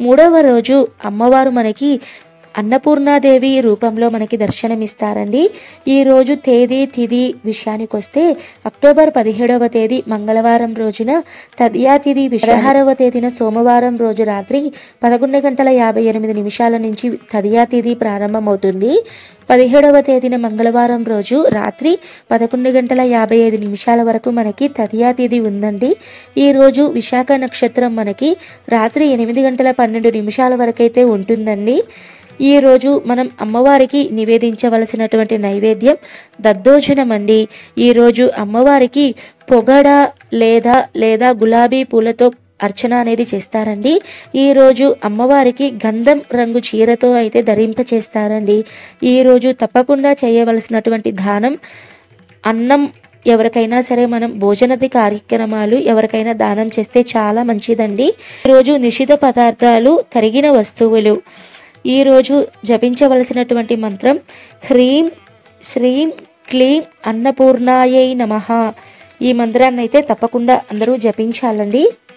మూడవ రోజు అమ్మవారు మనకి అన్నపూర్ణాదేవి రూపంలో మనకి దర్శనమిస్తారండి ఈ రోజు తేదీ తిథి విషయానికి వస్తే అక్టోబర్ పదిహేడవ తేదీ మంగళవారం రోజున తదియా తిథి పదహారవ తేదీన సోమవారం రోజు రాత్రి పదకొండు గంటల యాభై ఎనిమిది నిమిషాల నుంచి తదియా తిథి ప్రారంభమవుతుంది పదిహేడవ తేదీన మంగళవారం రోజు రాత్రి పదకొండు గంటల యాభై ఐదు నిమిషాల వరకు మనకి తదియా తిథి ఉందండి ఈ రోజు విశాఖ నక్షత్రం మనకి రాత్రి ఎనిమిది గంటల పన్నెండు నిమిషాల వరకైతే ఉంటుందండి ఈ రోజు మనం అమ్మవారికి నివేదించవలసినటువంటి నైవేద్యం దద్దోజనం అండి ఈరోజు అమ్మవారికి పొగడ లేదా లేదా గులాబీ పూలతో అర్చన అనేది చేస్తారండి ఈరోజు అమ్మవారికి గంధం రంగు చీరతో అయితే ధరింప చేస్తారండి ఈరోజు తప్పకుండా చేయవలసినటువంటి దానం అన్నం ఎవరికైనా సరే మనం భోజనది కార్యక్రమాలు ఎవరికైనా దానం చేస్తే చాలా మంచిదండి ఈరోజు నిషిద్ధ పదార్థాలు తరిగిన వస్తువులు ఈరోజు జపించవలసినటువంటి మంత్రం హ్రీం శ్రీం క్లీం అన్నపూర్ణాయై నమః ఈ మంత్రాన్ని అయితే తప్పకుండా అందరూ జపించాలండి